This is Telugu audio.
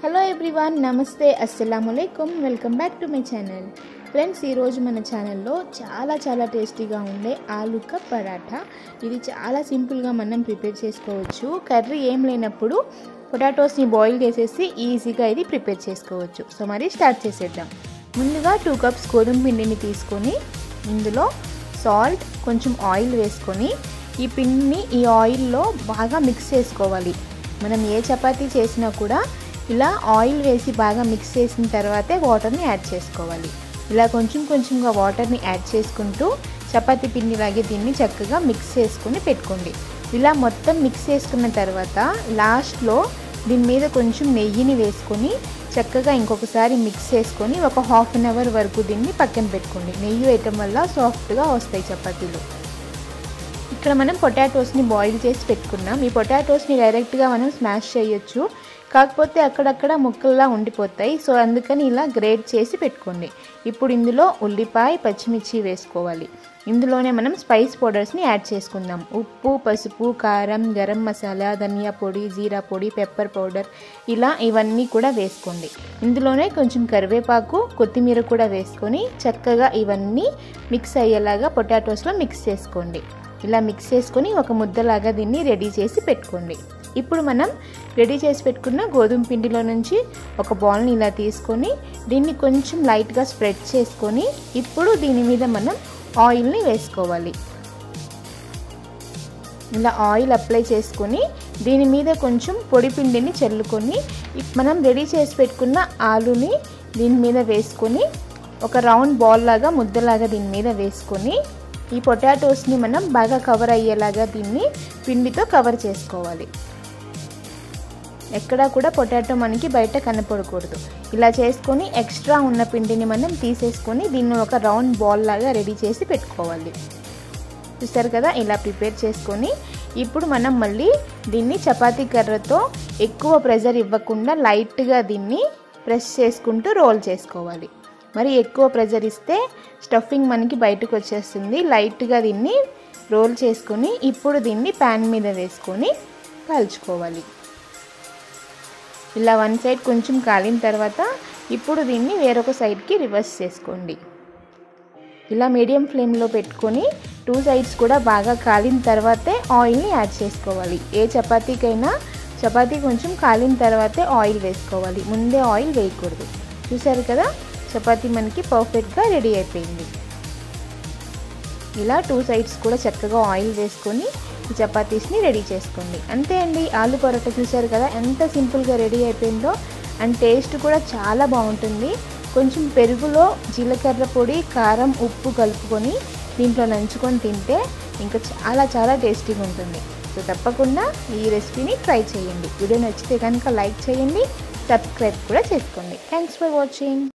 హలో ఎవ్రీవన్ నమస్తే అస్సలం welcome back to my channel friends ఈరోజు మన ఛానల్లో చాలా చాలా టేస్టీగా ఉండే ఆలు కప్ పరాఠా ఇది చాలా సింపుల్గా మనం ప్రిపేర్ చేసుకోవచ్చు కర్రీ ఏం లేనప్పుడు పొటాటోస్ని బాయిల్ చేసేసి ఈజీగా ఇది ప్రిపేర్ చేసుకోవచ్చు సో మరి స్టార్ట్ చేసేద్దాం ముందుగా టూ కప్స్ గోధుమ పిండిని తీసుకొని ఇందులో సాల్ట్ కొంచెం ఆయిల్ వేసుకొని ఈ పిండిని ఈ ఆయిల్లో బాగా మిక్స్ చేసుకోవాలి మనం ఏ చపాతీ చేసినా కూడా ఇలా ఆయిల్ వేసి బాగా మిక్స్ చేసిన తర్వాతే వాటర్ని యాడ్ చేసుకోవాలి ఇలా కొంచెం కొంచెంగా వాటర్ని యాడ్ చేసుకుంటూ చపాతీ పిండిలాగే దీన్ని చక్కగా మిక్స్ చేసుకుని పెట్టుకోండి ఇలా మొత్తం మిక్స్ చేసుకున్న తర్వాత లాస్ట్లో దీని మీద కొంచెం నెయ్యిని వేసుకొని చక్కగా ఇంకొకసారి మిక్స్ చేసుకొని ఒక హాఫ్ అన్ అవర్ వరకు దీన్ని పక్కన పెట్టుకోండి నెయ్యి వేయటం వల్ల సాఫ్ట్గా వస్తాయి చపాతీలు ఇక్కడ మనం పొటాటోస్ని బాయిల్ చేసి పెట్టుకున్నాం ఈ పొటాటోస్ని డైరెక్ట్గా మనం స్మాష్ చేయొచ్చు కాకపోతే అక్కడక్కడ ముక్కల్లా ఉండిపోతాయి సో అందుకని ఇలా గ్రేట్ చేసి పెట్టుకోండి ఇప్పుడు ఇందులో ఉల్లిపాయ పచ్చిమిర్చి వేసుకోవాలి ఇందులోనే మనం స్పైస్ పౌడర్స్ని యాడ్ చేసుకుందాం ఉప్పు పసుపు కారం గరం మసాలా ధనియా పొడి జీరా పొడి పెప్పర్ పౌడర్ ఇలా ఇవన్నీ కూడా వేసుకోండి ఇందులోనే కొంచెం కరివేపాకు కొత్తిమీర కూడా వేసుకొని చక్కగా ఇవన్నీ మిక్స్ అయ్యేలాగా పొటాటోస్లో మిక్స్ చేసుకోండి ఇలా మిక్స్ చేసుకొని ఒక ముద్దలాగా దీన్ని రెడీ చేసి పెట్టుకోండి ఇప్పుడు మనం రెడీ చేసి పెట్టుకున్న గోధుమ పిండిలో నుంచి ఒక బాల్ని ఇలా తీసుకొని దీన్ని కొంచెం లైట్గా స్ప్రెడ్ చేసుకొని ఇప్పుడు దీని మీద మనం ఆయిల్ని వేసుకోవాలి ఇలా ఆయిల్ అప్లై చేసుకొని దీని మీద కొంచెం పొడి పిండిని చల్లుకొని మనం రెడీ చేసి పెట్టుకున్న ఆలుని దీని మీద వేసుకొని ఒక రౌండ్ బాల్ లాగా ముద్దలాగా దీని మీద వేసుకొని ఈ పొటాటోస్ని మనం బాగా కవర్ అయ్యేలాగా దీన్ని పిండితో కవర్ చేసుకోవాలి ఎక్కడా కూడా పొటాటో మనకి బయట కనపడకూడదు ఇలా చేసుకొని ఎక్స్ట్రా ఉన్న పిండిని మనం తీసేసుకొని దీన్ని ఒక రౌండ్ బాల్ లాగా రెడీ చేసి పెట్టుకోవాలి చూస్తారు కదా ఇలా ప్రిపేర్ చేసుకొని ఇప్పుడు మనం మళ్ళీ దీన్ని చపాతీ కర్రతో ఎక్కువ ప్రెజర్ ఇవ్వకుండా లైట్గా దీన్ని ప్రెస్ చేసుకుంటూ రోల్ చేసుకోవాలి మరి ఎక్కువ ప్రెజర్ ఇస్తే స్టఫింగ్ మనకి బయటకు వచ్చేస్తుంది లైట్గా దీన్ని రోల్ చేసుకొని ఇప్పుడు దీన్ని ప్యాన్ మీద వేసుకొని కాల్చుకోవాలి ఇలా వన్ సైడ్ కొంచెం కాలిన తర్వాత ఇప్పుడు దీన్ని వేరొక సైడ్కి రివర్స్ చేసుకోండి ఇలా మీడియం ఫ్లేమ్లో పెట్టుకొని టూ సైడ్స్ కూడా బాగా కాలిన తర్వాతే ఆయిల్ని యాడ్ చేసుకోవాలి ఏ చపాతీకైనా చపాతీ కొంచెం కాలిన తర్వాతే ఆయిల్ వేసుకోవాలి ముందే ఆయిల్ వేయకూడదు చూసారు కదా చపాతీ మనకి పర్ఫెక్ట్గా రెడీ అయిపోయింది ఇలా టూ సైడ్స్ కూడా చక్కగా ఆయిల్ వేసుకొని ఈ చపాతీస్ని రెడీ చేసుకోండి అంతే అండి ఆలు పరోటా చూసారు కదా ఎంత సింపుల్గా రెడీ అయిపోయిందో అండ్ టేస్ట్ కూడా చాలా బాగుంటుంది కొంచెం పెరుగులో జీలకర్ర పొడి కారం ఉప్పు కలుపుకొని దీంట్లో నంచుకొని తింటే ఇంకా చాలా చాలా టేస్టీగా ఉంటుంది సో తప్పకుండా ఈ రెసిపీని ట్రై చేయండి వీడియో నచ్చితే కనుక లైక్ చేయండి సబ్స్క్రైబ్ కూడా చేసుకోండి థ్యాంక్స్ ఫర్ వాచింగ్